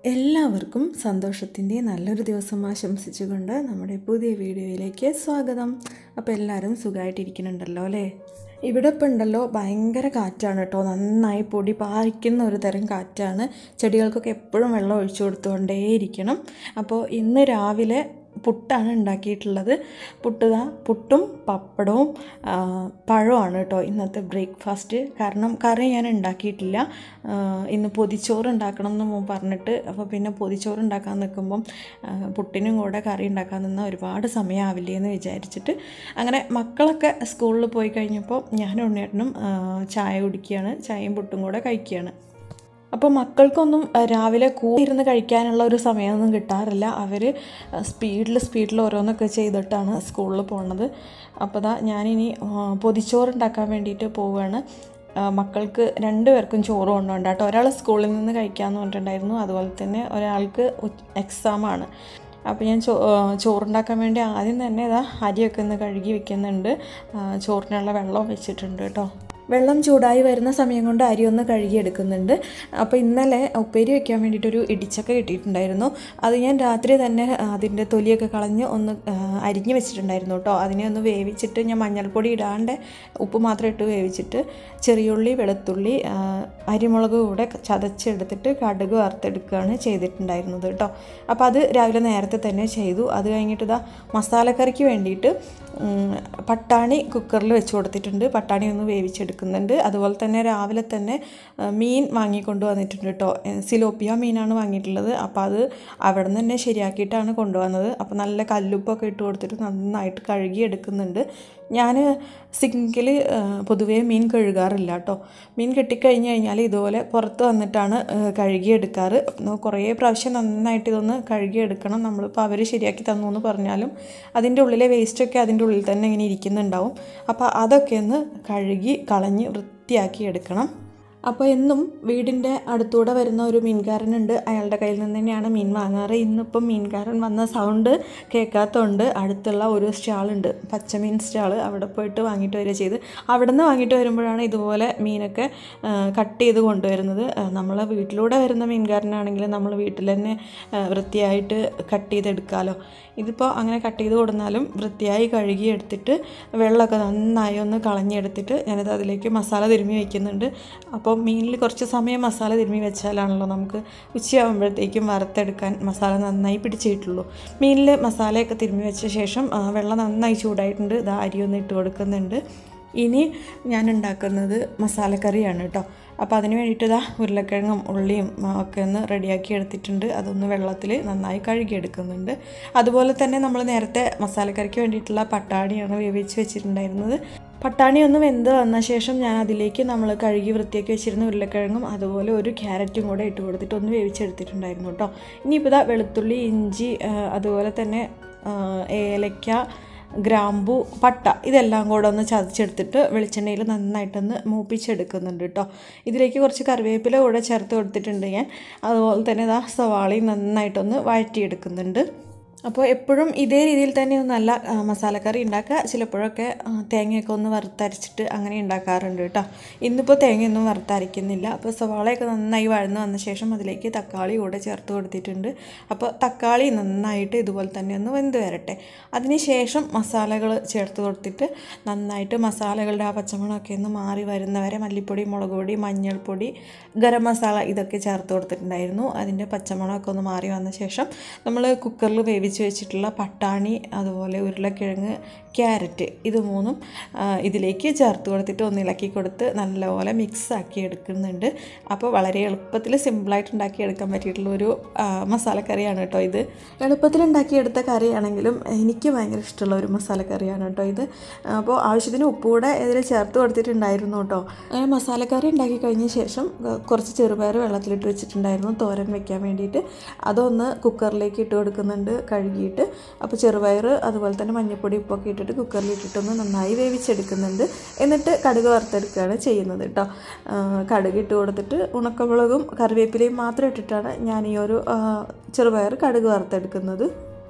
എല്ലാവർക്കും സന്തോഷത്തിൻ്റെ നല്ലൊരു ദിവസം ആശംസിച്ചുകൊണ്ട് നമ്മുടെ പുതിയ വീഡിയോയിലേക്ക് സ്വാഗതം അപ്പോൾ എല്ലാവരും സുഖമായിട്ടിരിക്കുന്നുണ്ടല്ലോ അല്ലേ ഇവിടെ ഇപ്പം ഉണ്ടല്ലോ ഭയങ്കര കാറ്റാണ് കേട്ടോ നന്നായി പൊടി പാറിക്കുന്ന ഒരു തരം കാറ്റാണ് ചെടികൾക്കൊക്കെ എപ്പോഴും വെള്ളം ഒഴിച്ചു കൊടുത്തുകൊണ്ടേയിരിക്കണം അപ്പോൾ ഇന്ന് രാവിലെ പുട്ടാണ് ഉണ്ടാക്കിയിട്ടുള്ളത് പുട്ട് ദാ പുട്ടും പപ്പടവും ആ, പഴവുമാണ് കേട്ടോ ഇന്നത്തെ ബ്രേക്ക്ഫാസ്റ്റ് കാരണം കറി ഞാൻ ഉണ്ടാക്കിയിട്ടില്ല ആ, ഇന്ന് പൊതിച്ചോറ് ഉണ്ടാക്കണം എന്ന് മോൻ പറഞ്ഞിട്ട് അപ്പോൾ പിന്നെ പൊതിച്ചോറ് ഉണ്ടാക്കാൻ നിൽക്കുമ്പം ആ, പുട്ടിനും കൂടെ കറി ഉണ്ടാക്കാൻ നിന്നാൽ ഒരുപാട് സമയമാവില്ലേ എന്ന് വിചാരിച്ചിട്ട് അങ്ങനെ മക്കളൊക്കെ സ്കൂളിൽ പോയി കഴിഞ്ഞപ്പോൾ ഞാനും ഉണ്ണേട്ടനും ആ, ചായ കുടിക്കുകയാണ് ചായയും പുട്ടും കൂടെ കഴിക്കുകയാണ് അപ്പോൾ മക്കൾക്കൊന്നും അഹ് രാവിലെ കൂടി ഇരുന്ന് കഴിക്കാനുള്ള ഒരു സമയമൊന്നും കിട്ടാറില്ല അവർ സ്പീഡിൽ സ്പീഡിൽ ഓരോന്നൊക്കെ ചെയ്തിട്ടാണ് സ്കൂളിൽ പോണത് അപ്പോൾ ദാ ഞാനിനി ആ, പൊതിച്ചോറ് ഉണ്ടാക്കാൻ വേണ്ടിയിട്ട് പോവുകയാണ് ആ, മക്കൾക്ക് രണ്ട് പേർക്കും ചോറ് കൊണ്ടുപോകണ്ട കേട്ടോ ഒരാൾ സ്കൂളിൽ നിന്ന് കഴിക്കാമെന്ന് പറഞ്ഞിട്ടുണ്ടായിരുന്നു അതുപോലെ തന്നെ ഒരാൾക്ക് എക്സാമാണ് അപ്പോൾ ഞാൻ ചോ ആ, ചോറുണ്ടാക്കാൻ വേണ്ടി ആദ്യം തന്നെ ഇതാ അരിയൊക്കെ ഒന്ന് കഴുകി വെക്കുന്നുണ്ട് ആ, ചോറിനുള്ള വെള്ളം വെച്ചിട്ടുണ്ട് കേട്ടോ വെള്ളം ചൂടായി വരുന്ന സമയം കൊണ്ട് അരി ഒന്ന് കഴുകിയെടുക്കുന്നുണ്ട് അപ്പോൾ ഇന്നലെ ഉപ്പേരി വെക്കാൻ വേണ്ടിയിട്ടൊരു ഇടിച്ചക്ക കിട്ടിയിട്ടുണ്ടായിരുന്നു അത് ഞാൻ രാത്രി തന്നെ അതിൻ്റെ തൊലിയൊക്കെ കളഞ്ഞ് ഒന്ന് ആ, അരിഞ്ഞ് വെച്ചിട്ടുണ്ടായിരുന്നു കേട്ടോ അതിനെ ഒന്ന് വേവിച്ചിട്ട് ഞാൻ മഞ്ഞൾപ്പൊടി ഇടാണ്ട് ഉപ്പ് മാത്രം ഇട്ട് വേവിച്ചിട്ട് ചെറിയുള്ളി വെളുത്തുള്ളി ആ, അരിമുളക് കൂടെ ചതച്ചെടുത്തിട്ട് കടുക് വറുത്തെടുക്കുകയാണ് ചെയ്തിട്ടുണ്ടായിരുന്നത് കേട്ടോ അപ്പോൾ അത് രാവിലെ നേരത്തെ തന്നെ ചെയ്തു അത് കഴിഞ്ഞിട്ട് ഇതാ മസാലക്കറിക്ക് വേണ്ടിയിട്ട് ഉം, പട്ടാണി കുക്കറിൽ വെച്ച് കൊടുത്തിട്ടുണ്ട് പട്ടാണി ഒന്ന് വേവിച്ചെടുക്കുന്നുണ്ട് അതുപോലെ തന്നെ രാവിലെ തന്നെ ആ, മീൻ വാങ്ങിക്കൊണ്ട് വന്നിട്ടുണ്ട് കേട്ടോ ഏ, സിലോപ്പിയ മീനാണ് വാങ്ങിയിട്ടുള്ളത് അപ്പോൾ അത് അവിടെ നിന്ന് തന്നെ ശരിയാക്കിയിട്ടാണ് കൊണ്ടുവന്നത് അപ്പോൾ നല്ല കല്ലുപ്പൊക്കെ ഇട്ട് കൊടുത്തിട്ട് നന്നായിട്ട് കഴുകി എടുക്കുന്നുണ്ട് ഞാൻ സിങ്കിൽ പൊതുവേ മീൻ കഴുകാറില്ല കേട്ടോ മീൻ കിട്ടിക്കഴിഞ്ഞ് കഴിഞ്ഞാൽ ഇതുപോലെ പുറത്ത് വന്നിട്ടാണ് ആ, കഴുകിയെടുക്കാറ് അപ്പോൾ കുറേ പ്രാവശ്യം നന്നായിട്ട് ഇതൊന്ന് കഴുകിയെടുക്കണം നമ്മളിപ്പോൾ അവർ ശരിയാക്കി തന്നു എന്ന് പറഞ്ഞാലും അതിൻ്റെ ഉള്ളിലെ വേസ്റ്റൊക്കെ അതിൻ്റെ ഉള്ളിൽ തന്നെ ഇങ്ങനെ ഇരിക്കുന്നുണ്ടാവും അപ്പോൾ അതൊക്കെ ഒന്ന് കഴുകി കളഞ്ഞ് വൃത്തിയാക്കി എടുക്കണം അപ്പോൾ എന്നും വീടിൻ്റെ അടുത്തൂടെ വരുന്ന ഒരു മീൻകാരനുണ്ട് അയാളുടെ കയ്യിൽ നിന്ന് തന്നെയാണ് മീൻ വാങ്ങാറ് ഇന്നിപ്പം മീൻകാരൻ വന്ന സൗണ്ട് കേൾക്കാത്തതുകൊണ്ട് അടുത്തുള്ള ഒരു സ്റ്റാളുണ്ട് പച്ചമീൻ സ്റ്റാള് അവിടെ പോയിട്ട് വാങ്ങിയിട്ട് വരിക ചെയ്ത് അവിടെ നിന്ന് വാങ്ങിയിട്ട് വരുമ്പോഴാണ് ഇതുപോലെ മീനൊക്കെ കട്ട് ചെയ്ത് കൊണ്ടുവരുന്നത് നമ്മൾ വീട്ടിലൂടെ വരുന്ന മീൻകാരനാണെങ്കിൽ നമ്മൾ വീട്ടിൽ തന്നെ ആ, വൃത്തിയായിട്ട് കട്ട് ചെയ്തെടുക്കാമല്ലോ ഇതിപ്പോൾ അങ്ങനെ കട്ട് ചെയ്ത് കൊടുന്നാലും വൃത്തിയായി കഴുകി എടുത്തിട്ട് വെള്ളമൊക്കെ നന്നായി ഒന്ന് കളഞ്ഞെടുത്തിട്ട് ഞാനിത് അതിലേക്ക് മസാല തിരുമ്മി വയ്ക്കുന്നുണ്ട് അപ്പോൾ മീനിൽ കുറച്ച് സമയം മസാല തിരുമ്മി വെച്ചാലാണല്ലോ നമുക്ക് ഉച്ചയാകുമ്പോഴത്തേക്കും വറുത്തെടുക്കാൻ മസാല നന്നായി പിടിച്ചിട്ടുള്ളൂ മീനിൽ മസാലയൊക്കെ തിരുമ്മി വെച്ച ശേഷം ആ, വെള്ളം നന്നായി ചൂടായിട്ടുണ്ട് ഇത് അരി ഒന്ന് ഇട്ട് കൊടുക്കുന്നുണ്ട് ഇനി ഞാൻ ഉണ്ടാക്കുന്നത് മസാലക്കറിയാണ് കേട്ടോ അപ്പോൾ അതിന് വേണ്ടിയിട്ട് ഇതാ ഉരുളക്കിഴങ്ങും ഉള്ളിയും ആ, ഒക്കെ ഒന്ന് റെഡിയാക്കി എടുത്തിട്ടുണ്ട് അതൊന്ന് വെള്ളത്തിൽ നന്നായി കഴുകിയെടുക്കുന്നുണ്ട് അതുപോലെ തന്നെ നമ്മൾ നേരത്തെ മസാലക്കറിക്ക് വേണ്ടിയിട്ടുള്ള പട്ടാണിയാണ് വേവിച്ച് വെച്ചിട്ടുണ്ടായിരുന്നത് പട്ടാണി ഒന്ന് വെന്ത് വന്ന ശേഷം ഞാൻ അതിലേക്ക് നമ്മൾ കഴുകി വൃത്തിയാക്കി വെച്ചിരുന്ന ഉരുളക്കിഴങ്ങും അതുപോലെ ഒരു ക്യാരറ്റും കൂടെ ഇട്ട് കൊടുത്തിട്ട് ഒന്ന് വേവിച്ചെടുത്തിട്ടുണ്ടായിരുന്നു കേട്ടോ ഇനിയിപ്പോൾ ഇതാ വെളുത്തുള്ളി ഇഞ്ചി ആ, അതുപോലെ തന്നെ ആ, ഏലക്ക ഗ്രാമ്പു പട്ട ഇതെല്ലാം കൂടെ ഒന്ന് ചതച്ചെടുത്തിട്ട് വെളിച്ചെണ്ണയിൽ നന്നായിട്ടൊന്ന് മൂപ്പിച്ചെടുക്കുന്നുണ്ട് കേട്ടോ ഇതിലേക്ക് കുറച്ച് കറിവേപ്പില കൂടെ ചേർത്ത് കൊടുത്തിട്ടുണ്ട് ഞാൻ അതുപോലെ തന്നെ ഇതാ സവാളയും നന്നായിട്ടൊന്ന് വഴറ്റിയെടുക്കുന്നുണ്ട് അപ്പോൾ എപ്പോഴും ഇതേ രീതിയിൽ തന്നെ ഒന്നല്ല ആ, മസാലക്കറി ഉണ്ടാക്കുക ചിലപ്പോഴൊക്കെ ആ, തേങ്ങയൊക്കെ ഒന്ന് വറുത്തരച്ചിട്ട് അങ്ങനെ ഉണ്ടാക്കാറുണ്ട് കേട്ടോ ഇന്നിപ്പോൾ തേങ്ങയൊന്നും വറുത്തരയ്ക്കുന്നില്ല അപ്പോൾ സവാളയൊക്കെ നന്നായി വഴന്ന് വന്ന ശേഷം അതിലേക്ക് തക്കാളി കൂടെ ചേർത്ത് കൊടുത്തിട്ടുണ്ട് അപ്പോൾ തക്കാളി നന്നായിട്ട് ഇതുപോലെ തന്നെ ഒന്ന് വെന്ത് വരട്ടെ അതിനുശേഷം മസാലകൾ ചേർത്ത് കൊടുത്തിട്ട് നന്നായിട്ട് മസാലകളുടെ ആ പച്ചമണമൊക്കെ ഒന്ന് മാറി വരുന്നവരെ മല്ലിപ്പൊടി മുളക് പൊടി മഞ്ഞൾപ്പൊടി ഗരം മസാല ഇതൊക്കെ ചേർത്ത് കൊടുത്തിട്ടുണ്ടായിരുന്നു അതിൻ്റെ പച്ചമണമൊക്കെ ഒന്ന് മാറി വന്ന ശേഷം നമ്മൾ കുക്കറിൽ വേവിച്ച് വെച്ചിട്ടുള്ള പട്ടാണി അതുപോലെ ഉരുളക്കിഴങ്ങ് ക്യാരറ്റ് ഇത് മൂന്നും ആ, ഇതിലേക്ക് ചേർത്ത് കൊടുത്തിട്ട് ഒന്ന് ഇളക്കി കൊടുത്ത് നല്ലപോലെ മിക്സ് ആക്കി എടുക്കുന്നുണ്ട് അപ്പോൾ വളരെ എളുപ്പത്തിൽ സിമ്പിളായിട്ട് ഉണ്ടാക്കിയെടുക്കാൻ പറ്റിയിട്ടുള്ള ഒരു ആ, മസാലക്കറിയാണ് കേട്ടോ ഇത് എളുപ്പത്തിൽ ഉണ്ടാക്കിയെടുത്ത കറിയാണെങ്കിലും എനിക്ക് ഭയങ്കര ഇഷ്ടമുള്ള ഒരു മസാലക്കറിയാണ് കേട്ടോ ഇത് അപ്പോൾ ആവശ്യത്തിന് ഉപ്പ് കൂടെ ഇതിൽ ചേർത്ത് കൊടുത്തിട്ടുണ്ടായിരുന്നു കേട്ടോ അങ്ങനെ മസാലക്കറി ഉണ്ടാക്കി കഴിഞ്ഞ ശേഷം ആ, കുറച്ച് ചെറുപയർ വെള്ളത്തിലിട്ട് വെച്ചിട്ടുണ്ടായിരുന്നു തോരൻ വെക്കാൻ വേണ്ടിയിട്ട് അതൊന്ന് കുക്കറിലേക്ക് ഇട്ട് കൊടുക്കുന്നുണ്ട് കഴുകിയിട്ട് അപ്പോൾ ചെറുപയർ അതുപോലെ തന്നെ മഞ്ഞൾപ്പൊടി ഉപ്പൊക്കെ ഇട്ടിട്ട് കുക്കറിൽ ഇട്ടിട്ടൊന്ന് നന്നായി വേവിച്ചെടുക്കുന്നുണ്ട് എന്നിട്ട് കടുക് വറുത്തെടുക്കുകയാണ് ചെയ്യുന്നത് കേട്ടോ ആ, കടുക് ഇട്ട് കൊടുത്തിട്ട് ഉണക്കമുളകും കറിവേപ്പിലയും മാത്രം ഇട്ടിട്ടാണ് ഞാൻ ഈ ഒരു ആ, ചെറുപയർ കടുക് വറുത്തെടുക്കുന്നത്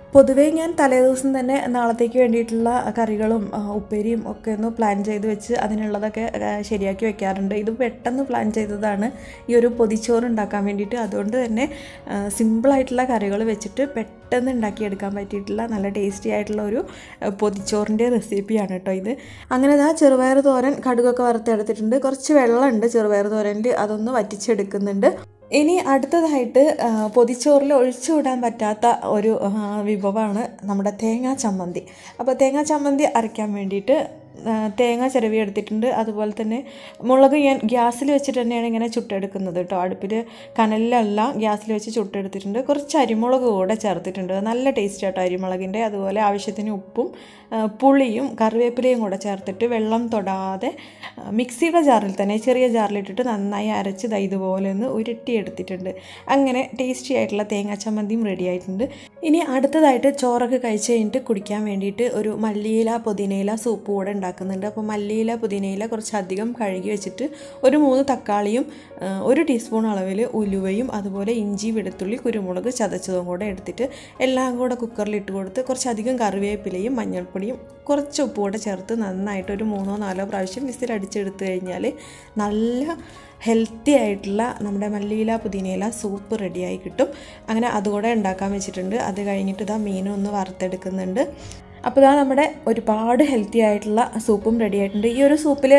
പൊതുവേ ഞാൻ തലേദിവസം തന്നെ നാളത്തേക്ക് വേണ്ടിയിട്ടുള്ള കറികളും ആ, ഉപ്പേരിയും ഒക്കെ ഒന്ന് പ്ലാൻ ചെയ്ത് വെച്ച് അതിനുള്ളതൊക്കെ ആ, ശരിയാക്കി വെക്കാറുണ്ട് ഇത് പെട്ടെന്ന് പ്ലാൻ ചെയ്തതാണ് ഈ ഒരു പൊതിച്ചോറ് ഉണ്ടാക്കാൻ വേണ്ടിയിട്ട് അതുകൊണ്ട് തന്നെ സിമ്പിളായിട്ടുള്ള കറികൾ വെച്ചിട്ട് പെട്ടെന്ന് ഉണ്ടാക്കിയെടുക്കാൻ പറ്റിയിട്ടുള്ള നല്ല ടേസ്റ്റി ആയിട്ടുള്ള ഒരു ആ, പൊതിച്ചോറിൻ്റെ റെസിപ്പിയാണ് കേട്ടോ ഇത് അങ്ങനെ ആ ചെറുപയർ തോരൻ കടുകൊക്കെ വറുത്തെടുത്തിട്ടുണ്ട് കുറച്ച് വെള്ളമുണ്ട് ചെറുപയർ തോരനിൽ അതൊന്ന് വറ്റിച്ചെടുക്കുന്നുണ്ട് ഇനി അടുത്തതായിട്ട് ആ, പൊതിച്ചോറിൽ ഒഴിച്ചുവിടാൻ പറ്റാത്ത ഒരു ആ, വിഭവമാണ് നമ്മുടെ തേങ്ങാ ചമ്മന്തി അപ്പോൾ തേങ്ങാ ചമ്മന്തി അരയ്ക്കാൻ വേണ്ടിയിട്ട് ആ, തേങ്ങ ചിരവി എടുത്തിട്ടുണ്ട് അതുപോലെ തന്നെ മുളക് ഞാൻ ഗ്യാസിൽ വെച്ചിട്ട് തന്നെയാണ് ഇങ്ങനെ ചുട്ടെടുക്കുന്നത് കേട്ടോ അടുപ്പിൽ കനലിലല്ല ഗ്യാസിൽ വെച്ച് ചുട്ടെടുത്തിട്ടുണ്ട് കുറച്ച് അരിമുളക് കൂടെ ചേർത്തിട്ടുണ്ട് നല്ല ടേസ്റ്റ് കേട്ടോ അരിമുളകിൻ്റെ അതുപോലെ ആവശ്യത്തിന് ഉപ്പും ആ, പുളിയും കറിവേപ്പിലയും കൂടെ ചേർത്തിട്ട് വെള്ളം തൊടാതെ ആ, മിക്സിയുടെ ജാറിൽ തന്നെ ചെറിയ ജാറിലിട്ടിട്ട് നന്നായി അരച്ച് ദാ ഇതുപോലെ ഒന്ന് ഉരുട്ടിയെടുത്തിട്ടുണ്ട് അങ്ങനെ ടേസ്റ്റി ആയിട്ടുള്ള തേങ്ങാ ചമ്മന്തിയും റെഡി ആയിട്ടുണ്ട് ഇനി അടുത്തതായിട്ട് ചോറൊക്കെ കഴിച്ച് കഴിഞ്ഞിട്ട് കുടിക്കാൻ വേണ്ടിയിട്ട് ഒരു മല്ലിയില പുതിനയില സൂപ്പ് കൂടെ ഉണ്ടാക്കുന്നുണ്ട് അപ്പോൾ മല്ലിയില പുതിനയില കുറച്ചധികം കഴുകി വെച്ചിട്ട് ഒരു മൂന്ന് തക്കാളിയും ആ, ഒരു ടീസ്പൂൺ അളവിൽ ഉലുവയും അതുപോലെ ഇഞ്ചി വെളുത്തുള്ളി കുരുമുളക് ചതച്ചതും കൂടെ എടുത്തിട്ട് എല്ലാം കൂടെ കുക്കറിൽ ഇട്ട് കൊടുത്ത് കുറച്ചധികം കറിവേപ്പിലയും മഞ്ഞൾപ്പൊടിയും കുറച്ച് ഉപ്പ് കൂടെ ചേർത്ത് നന്നായിട്ട് ഒരു മൂന്നോ നാലോ പ്രാവശ്യം വിസിൽ അടിച്ചെടുത്ത് കഴിഞ്ഞാൽ നല്ല ഹെൽത്തി ആയിട്ടുള്ള നമ്മുടെ മല്ലിയില പുതിനയില സൂപ്പ് റെഡിയായി കിട്ടും അങ്ങനെ അതുകൂടെ ഉണ്ടാക്കാൻ വെച്ചിട്ടുണ്ട് അത് കഴിഞ്ഞിട്ട് ഇതാ മീനും ഒന്ന് വറുത്തെടുക്കുന്നുണ്ട് അപ്പോൾ ഇതാ നമ്മുടെ ഒരുപാട് ഹെൽത്തി ആയിട്ടുള്ള സൂപ്പും റെഡി ആയിട്ടുണ്ട് ഈ ഒരു സൂപ്പിൽ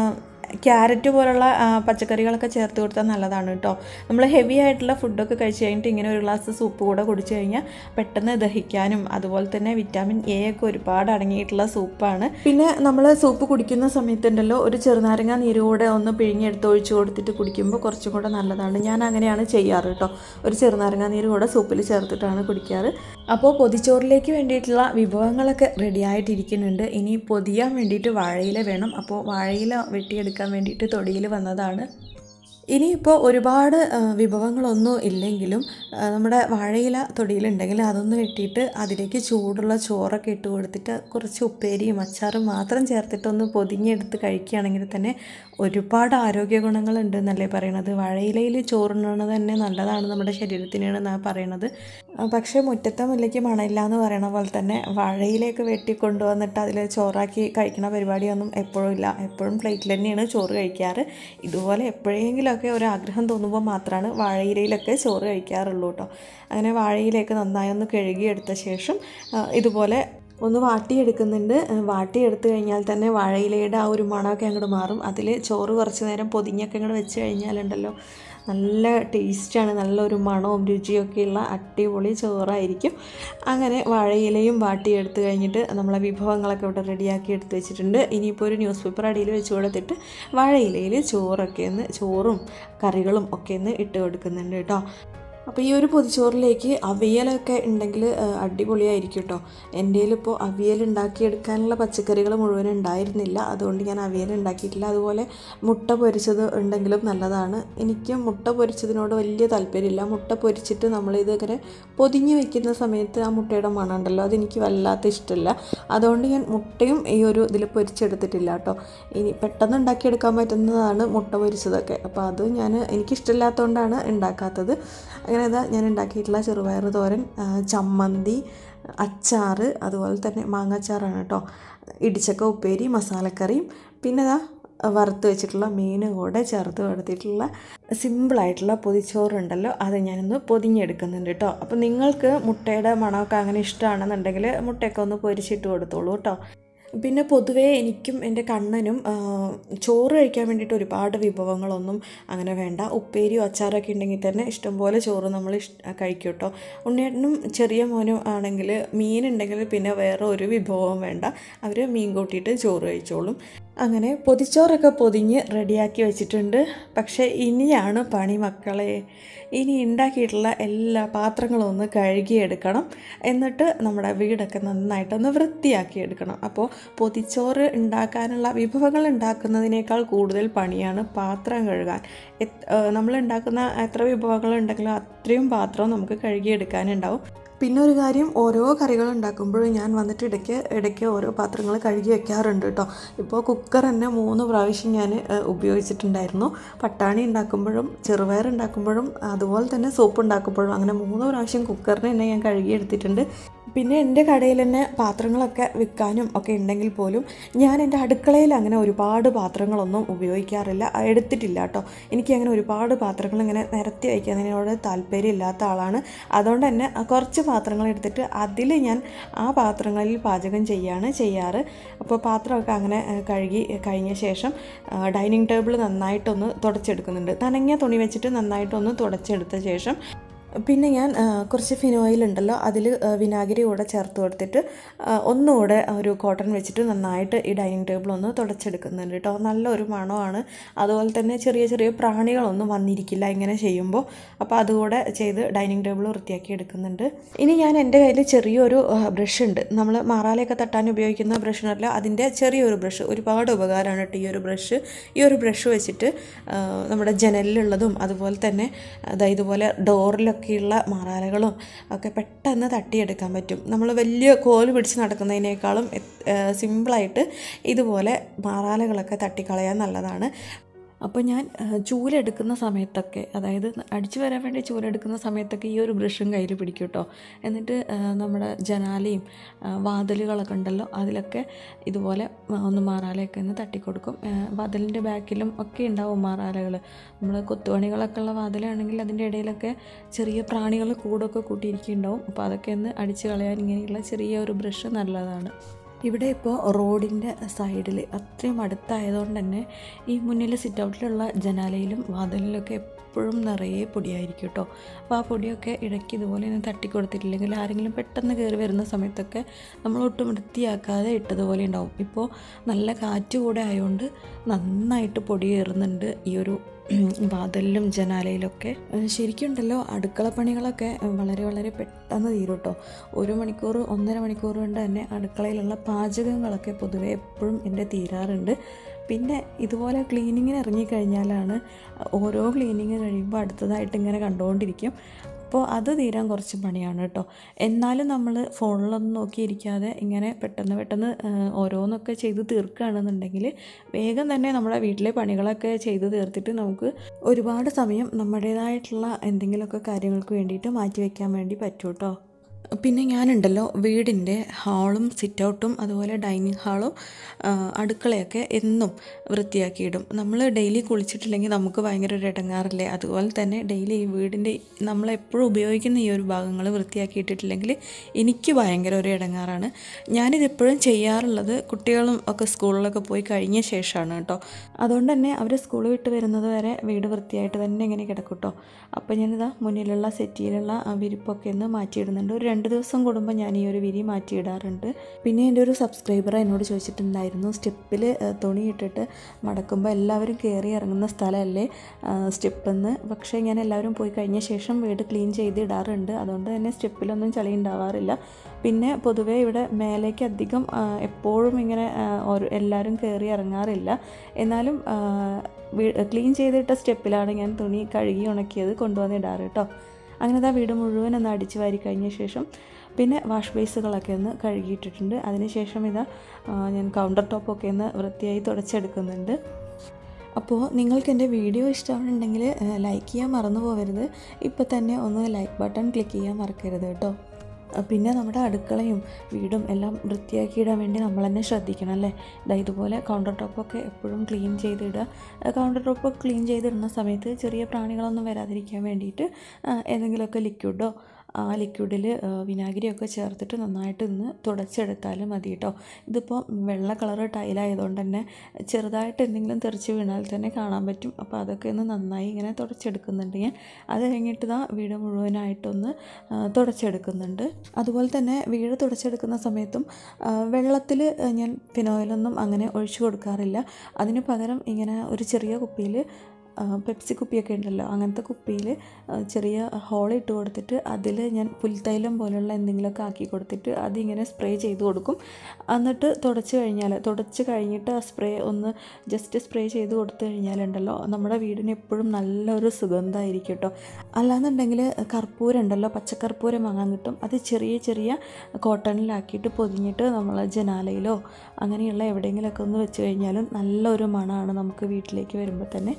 ക്യാരറ്റ് പോലുള്ള ആ, പച്ചക്കറികളൊക്കെ ചേർത്ത് കൊടുത്താൽ നല്ലതാണ് കേട്ടോ നമ്മൾ ഹെവി ആയിട്ടുള്ള ഫുഡൊക്കെ കഴിച്ച് കഴിഞ്ഞിട്ട് ഇങ്ങനെ ഒരു ഗ്ലാസ് സൂപ്പ് കൂടെ കുടിച്ചു കഴിഞ്ഞാൽ പെട്ടെന്ന് ദഹിക്കാനും അതുപോലെ തന്നെ വിറ്റാമിൻ എ ഒക്കെ ഒരുപാട് അടങ്ങിയിട്ടുള്ള സൂപ്പാണ് പിന്നെ നമ്മൾ സൂപ്പ് കുടിക്കുന്ന സമയത്തുണ്ടല്ലോ ഒരു ചെറുനാരങ്ങ നീര് കൂടെ ഒന്ന് പിഴിഞ്ഞെടുത്ത് ഒഴിച്ച് കൊടുത്തിട്ട് കുടിക്കുമ്പോൾ കുറച്ചും കൂടെ നല്ലതാണ് ഞാൻ അങ്ങനെയാണ് ചെയ്യാറ് കേട്ടോ ഒരു ചെറുനാരങ്ങ നീര് കൂടെ സൂപ്പിൽ ചേർത്തിട്ടാണ് കുടിക്കാറ് അപ്പോൾ പൊതിച്ചോറിലേക്ക് വേണ്ടിയിട്ടുള്ള വിഭവങ്ങളൊക്കെ റെഡി ആയിട്ടിരിക്കുന്നുണ്ട് ഇനി പൊതിയാൻ വേണ്ടിയിട്ട് വാഴയില വേണം അപ്പോൾ വാഴയില വെട്ടിയെടുക്കാൻ വേണ്ടിയിട്ട് തൊടിയിൽ വന്നതാണ് ഇനിയിപ്പോൾ ഒരുപാട് ആ, വിഭവങ്ങളൊന്നും ഇല്ലെങ്കിലും ആ, നമ്മുടെ വാഴയില തൊടിയിലുണ്ടെങ്കിൽ അതൊന്ന് വെട്ടിയിട്ട് അതിലേക്ക് ചൂടുള്ള ചോറൊക്കെ ഇട്ട് കൊടുത്തിട്ട് കുറച്ച് ഉപ്പേരിയും അച്ചാറും മാത്രം ചേർത്തിട്ടൊന്ന് പൊതിഞ്ഞെടുത്ത് കഴിക്കുകയാണെങ്കിൽ തന്നെ ഒരുപാട് ആരോഗ്യ ഗുണങ്ങളുണ്ട് എന്നല്ലേ പറയണത് വാഴയിലയിൽ ചോറുണ്ണുന്നത് തന്നെ നല്ലതാണ് നമ്മുടെ ശരീരത്തിനാണെന്നാണ് പറയണത് ആ, പക്ഷേ മുറ്റത്തെ മുല്ലയ്ക്ക് മണമില്ല എന്ന് പറയണ പോലെ തന്നെ വാഴയിലേക്ക് വെട്ടി കൊണ്ടുവന്നിട്ട് അതിൽ ചോറാക്കി കഴിക്കണ പരിപാടിയൊന്നും എപ്പോഴും ഇല്ല എപ്പോഴും പ്ലേറ്റിൽ തന്നെയാണ് ചോറ് കഴിക്കാറ് ഇതുപോലെ എപ്പോഴെങ്കിലുമൊക്കെ ഒരു ആഗ്രഹം തോന്നുമ്പോൾ മാത്രമാണ് വാഴയിലയിലൊക്കെ ചോറ് കഴിക്കാറുള്ളൂ കേട്ടോ അങ്ങനെ വാഴയിലേക്ക് നന്നായി ഒന്ന് കഴുകിയെടുത്ത ശേഷം ആ, ഇതുപോലെ ഒന്ന് വാട്ടിയെടുക്കുന്നുണ്ട് ആ, വാട്ടിയെടുത്ത് കഴിഞ്ഞാൽ തന്നെ വാഴയിലയുടെ ആ ഒരു മണമൊക്കെ അങ്ങോട്ട് മാറും അതിൽ ചോറ് കുറച്ച് നേരം പൊതിഞ്ഞൊക്കെ അങ്ങോട്ട് വെച്ച് കഴിഞ്ഞാലുണ്ടല്ലോ നല്ല ടേസ്റ്റാണ് നല്ലൊരു മണവും രുചിയൊക്കെയുള്ള അടിപൊളി ചോറായിരിക്കും അങ്ങനെ വാഴയിലയും വാട്ടിയെടുത്ത് കഴിഞ്ഞിട്ട് നമ്മളെ വിഭവങ്ങളൊക്കെ ഇവിടെ റെഡിയാക്കി എടുത്ത് വെച്ചിട്ടുണ്ട് ഇനിയിപ്പോൾ ഒരു ന്യൂസ് പേപ്പർ അടിയിൽ വെച്ച് കൊടുത്തിട്ട് വാഴയിലയിൽ ചോറൊക്കെ ഒന്ന് ചോറും കറികളും ഒക്കെ ഒന്ന് ഇട്ട് കൊടുക്കുന്നുണ്ട് കേട്ടോ അപ്പോൾ ഈ ഒരു പൊതിച്ചോറിലേക്ക് അവിയലൊക്കെ ഉണ്ടെങ്കിൽ അടിപൊളിയായിരിക്കും കേട്ടോ എൻ്റെ ഇപ്പോൾ അവിയൽ ഉണ്ടാക്കിയെടുക്കാനുള്ള പച്ചക്കറികൾ മുഴുവൻ ഉണ്ടായിരുന്നില്ല അതുകൊണ്ട് ഞാൻ അവിയൽ ഉണ്ടാക്കിയിട്ടില്ല അതുപോലെ മുട്ട പൊരിച്ചത് ഉണ്ടെങ്കിലും നല്ലതാണ് എനിക്ക് മുട്ട പൊരിച്ചതിനോട് വലിയ താല്പര്യമില്ല മുട്ട പൊരിച്ചിട്ട് നമ്മളിത് ഇങ്ങനെ പൊതിഞ്ഞ് വെക്കുന്ന സമയത്ത് ആ മുട്ടയുടെ മണം ഉണ്ടല്ലോ അതെനിക്ക് വല്ലാത്ത ഇഷ്ടമില്ല അതുകൊണ്ട് ഞാൻ മുട്ടയും ഈ ഒരു ഇതിൽ പൊരിച്ചെടുത്തിട്ടില്ല കേട്ടോ ഇനി പെട്ടെന്ന് ഉണ്ടാക്കിയെടുക്കാൻ പറ്റുന്നതാണ് മുട്ട പൊരിച്ചതൊക്കെ അപ്പോൾ അത് ഞാൻ എനിക്കിഷ്ടമില്ലാത്തതുകൊണ്ടാണ് ഉണ്ടാക്കാത്തത് അങ്ങനെ ഇതാ ഞാൻ ഉണ്ടാക്കിയിട്ടുള്ള ചെറുപയർ തോരൻ ആ, ചമ്മന്തി അച്ചാറ് അതുപോലെ തന്നെ മാങ്ങാച്ചാറാണ് കേട്ടോ ഇടിച്ചക്ക ഉപ്പേരി മസാലക്കറിയും പിന്നെ ഇതാ വറുത്ത് വെച്ചിട്ടുള്ള മീൻ കൂടെ ചേർത്ത് കൊടുത്തിട്ടുള്ള സിമ്പിളായിട്ടുള്ള പൊതിച്ചോറുണ്ടല്ലോ അത് ഞാനൊന്ന് പൊതിഞ്ഞെടുക്കുന്നുണ്ട് കേട്ടോ അപ്പോൾ നിങ്ങൾക്ക് മുട്ടയുടെ മണമൊക്കെ അങ്ങനെ ഇഷ്ടമാണെന്നുണ്ടെങ്കിൽ മുട്ടയൊക്കെ ഒന്ന് പൊരിച്ചിട്ട് കൊടുത്തോളൂ കേട്ടോ പിന്നെ പൊതുവേ എനിക്കും എൻ്റെ കണ്ണനും ആ, ചോറ് കഴിക്കാൻ വേണ്ടിയിട്ട് ഒരുപാട് വിഭവങ്ങളൊന്നും അങ്ങനെ വേണ്ട ഉപ്പേരിയോ അച്ചാറൊക്കെ ഉണ്ടെങ്കിൽ തന്നെ ഇഷ്ടംപോലെ ചോറ് നമ്മൾ ഇഷ് കഴിക്കും കേട്ടോ ഉണ്ണിയേട്ടനും ചെറിയ മോനും ആണെങ്കിൽ മീൻ ഉണ്ടെങ്കിൽ പിന്നെ വേറെ ഒരു വിഭവവും വേണ്ട അവർ മീൻ കൂട്ടിയിട്ട് ചോറ് കഴിച്ചോളും അങ്ങനെ പൊതിച്ചോറൊക്കെ പൊതിഞ്ഞ് റെഡിയാക്കി വെച്ചിട്ടുണ്ട് പക്ഷേ ഇനിയാണ് പണി മക്കളെ ഇനി ഉണ്ടാക്കിയിട്ടുള്ള എല്ലാ പാത്രങ്ങളും ഒന്ന് കഴുകിയെടുക്കണം എന്നിട്ട് നമ്മുടെ വീടൊക്കെ നന്നായിട്ടൊന്ന് വൃത്തിയാക്കി എടുക്കണം അപ്പോൾ പൊതിച്ചോറ് ഉണ്ടാക്കാനുള്ള വിഭവങ്ങൾ ഉണ്ടാക്കുന്നതിനേക്കാൾ കൂടുതൽ പണിയാണ് പാത്രം കഴുകാൻ എത്- ഏഹ് നമ്മൾ ഉണ്ടാക്കുന്ന എത്ര വിഭവങ്ങൾ ഉണ്ടെങ്കിലും അത്രയും പാത്രവും നമുക്ക് കഴുകിയെടുക്കാനുണ്ടാവും പിന്നെ ഒരു കാര്യം ഓരോ കറികൾ ഉണ്ടാക്കുമ്പോഴും ഞാൻ വന്നിട്ട് ഇടയ്ക്ക് ഇടയ്ക്ക് ഓരോ പാത്രങ്ങൾ കഴുകി വെക്കാറുണ്ട് കേട്ടോ ഇപ്പോൾ കുക്കർ തന്നെ മൂന്ന് പ്രാവശ്യം ഞാൻ ഏഹ്, ഉപയോഗിച്ചിട്ടുണ്ടായിരുന്നു പട്ടാണി ഉണ്ടാക്കുമ്പോഴും ചെറുപയർ ഉണ്ടാക്കുമ്പോഴും അതുപോലെ തന്നെ സൂപ്പ് ഉണ്ടാക്കുമ്പോഴും അങ്ങനെ മൂന്ന് പ്രാവശ്യം കുക്കറിന് തന്നെ ഞാൻ കഴുകി എടുത്തിട്ടുണ്ട് പിന്നെ എൻ്റെ കടയിൽ തന്നെ പാത്രങ്ങളൊക്കെ വിൽക്കാനും ഒക്കെ ഉണ്ടെങ്കിൽ പോലും ഞാൻ എൻ്റെ അടുക്കളയിൽ അങ്ങനെ ഒരുപാട് പാത്രങ്ങളൊന്നും ഉപയോഗിക്കാറില്ല ആ, എടുത്തിട്ടില്ല കേട്ടോ എനിക്ക് അങ്ങനെ ഒരുപാട് പാത്രങ്ങൾ ഇങ്ങനെ നിരത്തി വയ്ക്കുന്നതിനോട് താല്പര്യമില്ലാത്ത ആളാണ് അതുകൊണ്ട് തന്നെ കുറച്ച് പാത്രങ്ങൾ എടുത്തിട്ട് അതിൽ ഞാൻ ആ പാത്രങ്ങളിൽ പാചകം ചെയ്യാണ് ചെയ്യാറ് അപ്പോൾ പാത്രമൊക്കെ അങ്ങനെ ആ, കഴുകി കഴിഞ്ഞ ശേഷം ഡൈനിങ് ടേബിൾ നന്നായിട്ടൊന്ന് തുടച്ചെടുക്കുന്നുണ്ട് നനഞ്ഞ തുണി വെച്ചിട്ട് നന്നായിട്ടൊന്ന് തുടച്ചെടുത്ത ശേഷം പിന്നെ ഞാൻ ആ, കുറച്ച് ഫിനോയിൽ ഉണ്ടല്ലോ അതിൽ വിനാഗിരി കൂടെ ചേർത്ത് കൊടുത്തിട്ട് ആ, ഒന്നുകൂടെ ഒരു കോട്ടൺ വെച്ചിട്ട് നന്നായിട്ട് ഈ ഡൈനിങ് ടേബിൾ ഒന്ന് തുടച്ചെടുക്കുന്നുണ്ട് കേട്ടോ നല്ലൊരു മണമാണ് അതുപോലെ തന്നെ ചെറിയ ചെറിയ പ്രാണികളൊന്നും വന്നിരിക്കില്ല ഇങ്ങനെ ചെയ്യുമ്പോൾ അപ്പോൾ അതുകൂടെ ചെയ്ത് ഡൈനിങ് ടേബിൾ വൃത്തിയാക്കി എടുക്കുന്നുണ്ട് ഇനി ഞാൻ എൻ്റെ കയ്യിൽ ചെറിയൊരു ബ്രഷ് ഉണ്ട് നമ്മൾ മാറാലയൊക്കെ തട്ടാൻ ഉപയോഗിക്കുന്ന ബ്രഷിനല്ല അതിൻ്റെ ചെറിയൊരു ബ്രഷ് ഒരുപാട് ഉപകാരമാണ് കേട്ടോ ഈ ഒരു ബ്രഷ് ഈ ഒരു ബ്രഷ് വെച്ചിട്ട് ആ, നമ്മുടെ ജനലിലുള്ളതും അതുപോലെ തന്നെ അതായത് ഇതുപോലെ ഡോറിലൊക്കെയുള്ള മാറാലകളും ഒക്കെ പെട്ടെന്ന് തട്ടിയെടുക്കാൻ പറ്റും നമ്മൾ വലിയ കോല് പിടിച്ച് നടക്കുന്നതിനേക്കാളും സിമ്പിളായിട്ട് ഇതുപോലെ മാറാലകളൊക്കെ തട്ടിക്കളയാൻ നല്ലതാണ് അപ്പോൾ ഞാൻ ആ, ചൂലെടുക്കുന്ന സമയത്തൊക്കെ അതായത് അടിച്ചു വരാൻ വേണ്ടി ചൂലെടുക്കുന്ന സമയത്തൊക്കെ ഈ ഒരു ബ്രഷും കയ്യിൽ പിടിക്കും കേട്ടോ എന്നിട്ട് ആ, നമ്മുടെ ജനാലയും ആ, വാതിലുകളൊക്കെ ഉണ്ടല്ലോ അതിലൊക്കെ ഇതുപോലെ ആ, ഒന്ന് മാറാലയൊക്കെ ഒന്ന് തട്ടിക്കൊടുക്കും ആ, വാതിലിൻ്റെ ബാക്കിലും ഒക്കെ ഉണ്ടാവും മാറാലകൾ നമ്മൾ കൊത്തുപണികളൊക്കെ ഉള്ള വാതിലാണെങ്കിൽ അതിൻ്റെ ഇടയിലൊക്കെ ചെറിയ പ്രാണികൾ കൂടൊക്കെ കൂട്ടിയിരിക്കുന്നുണ്ടാവും അപ്പോൾ അതൊക്കെ ഒന്ന് അടിച്ചു കളയാൻ ഇങ്ങനെയുള്ള ചെറിയ ഒരു ബ്രഷ് നല്ലതാണ് ഇവിടെ ഇപ്പോൾ റോഡിൻ്റെ സൈഡിൽ അത്രയും അടുത്തായതുകൊണ്ട് തന്നെ ഈ മുന്നിൽ സിറ്റ് ഔട്ടിലുള്ള ജനാലയിലും വാതിലിലൊക്കെ എപ്പോഴും നിറയെ പൊടിയായിരിക്കും കേട്ടോ അപ്പോൾ ആ പൊടിയൊക്കെ ഇടയ്ക്ക് ഇതുപോലെ ഒന്ന് തട്ടിക്കൊടുത്തിട്ടില്ലെങ്കിൽ ആരെങ്കിലും പെട്ടെന്ന് കയറി വരുന്ന സമയത്തൊക്കെ നമ്മൾ ഒട്ടും വൃത്തിയാക്കാതെ ഇട്ടതുപോലെ ഉണ്ടാവും ഇപ്പോൾ നല്ല കാറ്റ് കൂടെ ആയതുകൊണ്ട് നന്നായിട്ട് പൊടി കയറുന്നുണ്ട് ഈ ഒരു വാതിലിലും ജനാലയിലൊക്കെ ഏഹ് ശരിക്കും ഉണ്ടല്ലോ അടുക്കള പണികളൊക്കെ വളരെ വളരെ പെട്ടെന്ന് തീരും കേട്ടോ ഒരു മണിക്കൂർ ഒന്നര മണിക്കൂർ കൊണ്ട് തന്നെ അടുക്കളയിലുള്ള പാചകങ്ങളൊക്കെ പൊതുവേ എപ്പോഴും എൻ്റെ തീരാറുണ്ട് പിന്നെ ഇതുപോലെ ക്ലീനിങ്ങിന് ഇറങ്ങിക്കഴിഞ്ഞാലാണ് ഓരോ ക്ലീനിങ് കഴിയുമ്പോൾ അടുത്തതായിട്ട് ഇങ്ങനെ കണ്ടുകൊണ്ടിരിക്കും അപ്പോൾ അത് തീരാൻ കുറച്ച് പണിയാണ് കേട്ടോ എന്നാലും നമ്മൾ ഫോണിലൊന്നും നോക്കിയിരിക്കാതെ ഇങ്ങനെ പെട്ടെന്ന് പെട്ടെന്ന് ആ, ഓരോന്നൊക്കെ ചെയ്ത് തീർക്കുകയാണെന്നുണ്ടെങ്കിൽ വേഗം തന്നെ നമ്മുടെ വീട്ടിലെ പണികളൊക്കെ ചെയ്ത് തീർത്തിട്ട് നമുക്ക് ഒരുപാട് സമയം നമ്മുടേതായിട്ടുള്ള എന്തെങ്കിലുമൊക്കെ കാര്യങ്ങൾക്ക് വേണ്ടിയിട്ട് മാറ്റി വയ്ക്കാൻ വേണ്ടി പറ്റും കേട്ടോ പിന്നെ ഞാനുണ്ടല്ലോ വീടിൻ്റെ ഹാളും സിറ്റ് ഔട്ടും അതുപോലെ ഡൈനിങ് ഹാളും ആ, അടുക്കളയൊക്കെ എന്നും വൃത്തിയാക്കിയിടും നമ്മൾ ഡെയിലി കുളിച്ചിട്ടില്ലെങ്കിൽ നമുക്ക് ഭയങ്കര ഒരു ഇടങ്ങാറില്ലേ അതുപോലെ തന്നെ ഡെയിലി ഈ വീടിൻ്റെ നമ്മളെപ്പോഴും ഉപയോഗിക്കുന്ന ഈ ഒരു ഭാഗങ്ങൾ വൃത്തിയാക്കിയിട്ടിട്ടില്ലെങ്കിൽ എനിക്ക് ഭയങ്കര ഒരു ഇടങ്ങാറാണ് ഞാനിതെപ്പോഴും ചെയ്യാറുള്ളത് കുട്ടികളും ഒക്കെ സ്കൂളിലൊക്കെ പോയി കഴിഞ്ഞ ശേഷമാണ് കേട്ടോ അതുകൊണ്ട് തന്നെ അവർ സ്കൂൾ വിട്ട് വരുന്നത് വരെ വീട് വൃത്തിയായിട്ട് തന്നെ ഇങ്ങനെ കിടക്കും കേട്ടോ അപ്പോൾ ഞാനിതാ മുന്നിലുള്ള സെറ്റിയിലുള്ള ആ വിരിപ്പൊക്കെ ഒന്ന് മാറ്റിയിടുന്നുണ്ട് ഒരു രണ്ട് ദിവസം കൂടുമ്പോൾ ഞാൻ ഈ ഒരു വിരി മാറ്റിയിടാറുണ്ട് പിന്നെ എൻ്റെ ഒരു സബ്സ്ക്രൈബർ എന്നോട് ചോദിച്ചിട്ടുണ്ടായിരുന്നു സ്റ്റെപ്പിൽ തുണി ഇട്ടിട്ട് മടക്കുമ്പോൾ എല്ലാവരും കയറി ഇറങ്ങുന്ന സ്ഥലമല്ലേ സ്റ്റെപ്പെന്ന് പക്ഷേ ഞാൻ എല്ലാവരും പോയി കഴിഞ്ഞ ശേഷം വീട് ക്ലീൻ ചെയ്ത് ഇടാറുണ്ട് അതുകൊണ്ട് തന്നെ സ്റ്റെപ്പിലൊന്നും ചളി ഉണ്ടാവാറില്ല പിന്നെ പൊതുവേ ഇവിടെ മേലേക്ക് അധികം ആ, എപ്പോഴും ഇങ്ങനെ ആ, ഓരോ എല്ലാവരും കയറി ഇറങ്ങാറില്ല എന്നാലും ആ, വീ- ക്ലീൻ ചെയ്തിട്ട സ്റ്റെപ്പിലാണ് ഞാൻ തുണി കഴുകി ഉണക്കിയത് കൊണ്ടുവന്ന് ഇടാറ് കേട്ടോ അങ്ങനെ ആ വീട് മുഴുവൻ ഒന്ന് അടിച്ച് വാരി കഴിഞ്ഞ ശേഷം പിന്നെ വാഷ് ബേസുകളൊക്കെ ഒന്ന് കഴുകിയിട്ടിട്ടുണ്ട് അതിനുശേഷം ഇതാ ആ, ഞാൻ കൗണ്ടർ ടോപ്പൊക്കെ ഒന്ന് വൃത്തിയായി തുടച്ചെടുക്കുന്നുണ്ട് അപ്പോൾ നിങ്ങൾക്ക് എൻ്റെ വീഡിയോ ഇഷ്ടമാണെന്നുണ്ടെങ്കിൽ ലൈക്ക് ചെയ്യാൻ മറന്നു പോകരുത് ഇപ്പോൾ തന്നെ ഒന്ന് ലൈക്ക് ബട്ടൺ ക്ലിക്ക് ചെയ്യാൻ മറക്കരുത് കേട്ടോ അഹ് പിന്നെ നമ്മുടെ അടുക്കളയും വീടും എല്ലാം വൃത്തിയാക്കിയിടാൻ വേണ്ടി നമ്മൾ തന്നെ ശ്രദ്ധിക്കണം അല്ലേ ഇതാ ഇതുപോലെ കൗണ്ടർ ടോപ്പൊക്കെ എപ്പോഴും ക്ലീൻ ചെയ്തിടുക കൗണ്ടർ ടോപ്പ് ക്ലീൻ ചെയ്തിടുന്ന സമയത്ത് ചെറിയ പ്രാണികളൊന്നും വരാതിരിക്കാൻ വേണ്ടിയിട്ട് ആ, ഏതെങ്കിലുമൊക്കെ ലിക്വിഡോ ആ ലിക്വിഡിൽ വിനാഗിരിയൊക്കെ ചേർത്തിട്ട് നന്നായിട്ട് ഇന്ന് തുടച്ചെടുത്താലും മതി കേട്ടോ ഇതിപ്പോൾ വെള്ള കളർ ടൈലായതുകൊണ്ട് തന്നെ ചെറുതായിട്ട് എന്തെങ്കിലും തെറിച്ച് വീണാൽ തന്നെ കാണാൻ പറ്റും അപ്പോൾ അതൊക്കെ ഒന്ന് നന്നായി ഇങ്ങനെ തുടച്ചെടുക്കുന്നുണ്ട് ഞാൻ അത് കഴിഞ്ഞിട്ട് ഇതാ വീട് മുഴുവനായിട്ടൊന്ന് ആ, തുടച്ചെടുക്കുന്നുണ്ട് അതുപോലെ തന്നെ വീട് തുടച്ചെടുക്കുന്ന സമയത്തും വെള്ളത്തിൽ ഞാൻ ഫിനോയിലൊന്നും അങ്ങനെ ഒഴിച്ചു കൊടുക്കാറില്ല അതിന് പകരം ഇങ്ങനെ ഒരു ചെറിയ കുപ്പിയിൽ പെപ്സി കുപ്പിയൊക്കെ ഉണ്ടല്ലോ അങ്ങനത്തെ കുപ്പിയിൽ ചെറിയ ഹോൾ ഇട്ട് കൊടുത്തിട്ട് അതിൽ ഞാൻ പുൽത്തൈലം പോലുള്ള എന്തെങ്കിലുമൊക്കെ ആക്കി കൊടുത്തിട്ട് അതിങ്ങനെ സ്പ്രേ ചെയ്ത് കൊടുക്കും എന്നിട്ട് തുടച്ച് കഴിഞ്ഞാൽ തുടച്ച് കഴിഞ്ഞിട്ട് ആ സ്പ്രേ ഒന്ന് ജസ്റ്റ് സ്പ്രേ ചെയ്ത് കൊടുത്തു കഴിഞ്ഞാലുണ്ടല്ലോ നമ്മുടെ വീടിന് എപ്പോഴും നല്ലൊരു സുഗന്ധമായിരിക്കും കേട്ടോ അല്ലാന്നുണ്ടെങ്കിൽ കർപ്പൂരം ഉണ്ടല്ലോ പച്ചക്കർപ്പൂരം വാങ്ങാൻ കിട്ടും അത് ചെറിയ ചെറിയ കോട്ടണിലാക്കിയിട്ട് പൊതിഞ്ഞിട്ട് നമ്മൾ ജനാലയിലോ അങ്ങനെയുള്ള എവിടെയെങ്കിലുമൊക്കെ ഒന്ന് വെച്ച് കഴിഞ്ഞാലും നല്ലൊരു മണമാണ് നമുക്ക് വീട്ടിലേക്ക് വരുമ്പോൾ തന്നെ അങ്ങനെ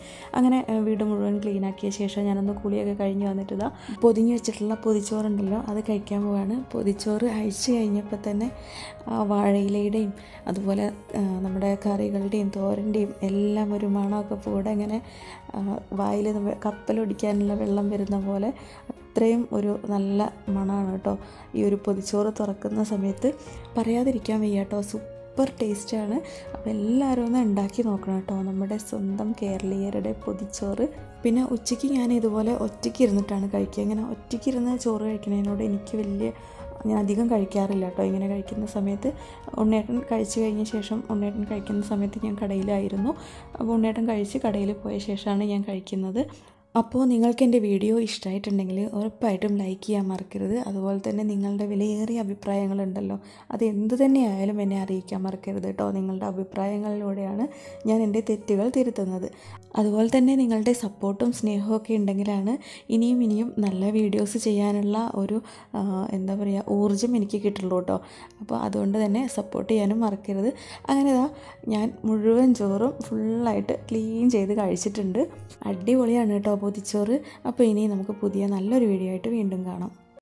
അങ്ങനെ ഏഹ്, വീട് മുഴുവൻ ക്ലീൻ ആക്കിയ ശേഷം ഞാനൊന്ന് കുളിയൊക്കെ കഴിഞ്ഞ് വന്നിട്ട് ഇതാ പൊതിഞ്ഞ് വെച്ചിട്ടുള്ള പൊതിച്ചോറുണ്ടല്ലോ അത് കഴിക്കാൻ പോവാണ് പൊതിച്ചോറ് അഴിച്ച് കഴിഞ്ഞപ്പോൾ തന്നെ ആ വാഴയിലയുടെയും അതുപോലെ ആ, നമ്മുടെ കറികളുടെയും തോരൻ്റെയും എല്ലാം ഒരു മണമൊക്കെ കൂടെ ഇങ്ങനെ വായിൽ കപ്പലൊടിക്കാനുള്ള വെള്ളം വരുന്ന പോലെ അത്രയും ഒരു നല്ല മണമാണ് കേട്ടോ ഈ ഒരു പൊതിച്ചോറ് തുറക്കുന്ന സമയത്ത് പറയാതിരിക്കാൻ വയ്യ കേട്ടോ സൂപ്പർ ടേസ്റ്റാണ് അപ്പോൾ എല്ലാവരും ഒന്ന് ഉണ്ടാക്കി നോക്കണം കേട്ടോ നമ്മുടെ സ്വന്തം കേരളീയരുടെ പൊതിച്ചോറ് പിന്നെ ഉച്ചയ്ക്ക് ഞാൻ ഇതുപോലെ ഒറ്റയ്ക്ക് ഇരുന്നിട്ടാണ് കഴിക്കുക ഇങ്ങനെ ഒറ്റയ്ക്ക് ഇരുന്ന് ചോറ് കഴിക്കുന്നതിനോട് എനിക്ക് വലിയ ഞാൻ അധികം കഴിക്കാറില്ല കേട്ടോ ഇങ്ങനെ കഴിക്കുന്ന സമയത്ത് ഉണ്ണേട്ടൻ കഴിച്ചു കഴിഞ്ഞ ശേഷം ഉണ്ണേട്ടൻ കഴിക്കുന്ന സമയത്ത് ഞാൻ കടയിലായിരുന്നു അപ്പോൾ ഉണ്ണേട്ടൻ കഴിച്ച് കടയിൽ പോയ ശേഷമാണ് ഞാൻ കഴിക്കുന്നത് അപ്പോൾ നിങ്ങൾക്ക് എൻ്റെ വീഡിയോ ഇഷ്ടമായിട്ടുണ്ടെങ്കിൽ ഉറപ്പായിട്ടും ലൈക്ക് ചെയ്യാൻ മറക്കരുത് അതുപോലെ തന്നെ നിങ്ങളുടെ വിലയേറിയ അഭിപ്രായങ്ങളുണ്ടല്ലോ അത് എന്തു തന്നെയായാലും എന്നെ അറിയിക്കാൻ മറക്കരുത് കേട്ടോ നിങ്ങളുടെ അഭിപ്രായങ്ങളിലൂടെയാണ് ഞാൻ എൻ്റെ തെറ്റുകൾ തിരുത്തുന്നത് അതുപോലെ തന്നെ നിങ്ങളുടെ സപ്പോർട്ടും സ്നേഹവും ഒക്കെ ഉണ്ടെങ്കിലാണ് ഇനിയും ഇനിയും നല്ല വീഡിയോസ് ചെയ്യാനുള്ള ഒരു ആ, എന്താ പറയുക ഊർജ്ജം എനിക്ക് കിട്ടുള്ളൂ കേട്ടോ അപ്പോൾ അതുകൊണ്ട് തന്നെ സപ്പോർട്ട് ചെയ്യാനും മറക്കരുത് അങ്ങനെ ഇതാ ഞാൻ മുഴുവൻ ചോറും ഫുള്ളായിട്ട് ക്ലീൻ ചെയ്ത് കഴിച്ചിട്ടുണ്ട് അടിപൊളിയാണ് കേട്ടോ പൊതിച്ചോറ് അപ്പോൾ ഇനി നമുക്ക് പുതിയ നല്ലൊരു വീഡിയോ ആയിട്ട് വീണ്ടും കാണാം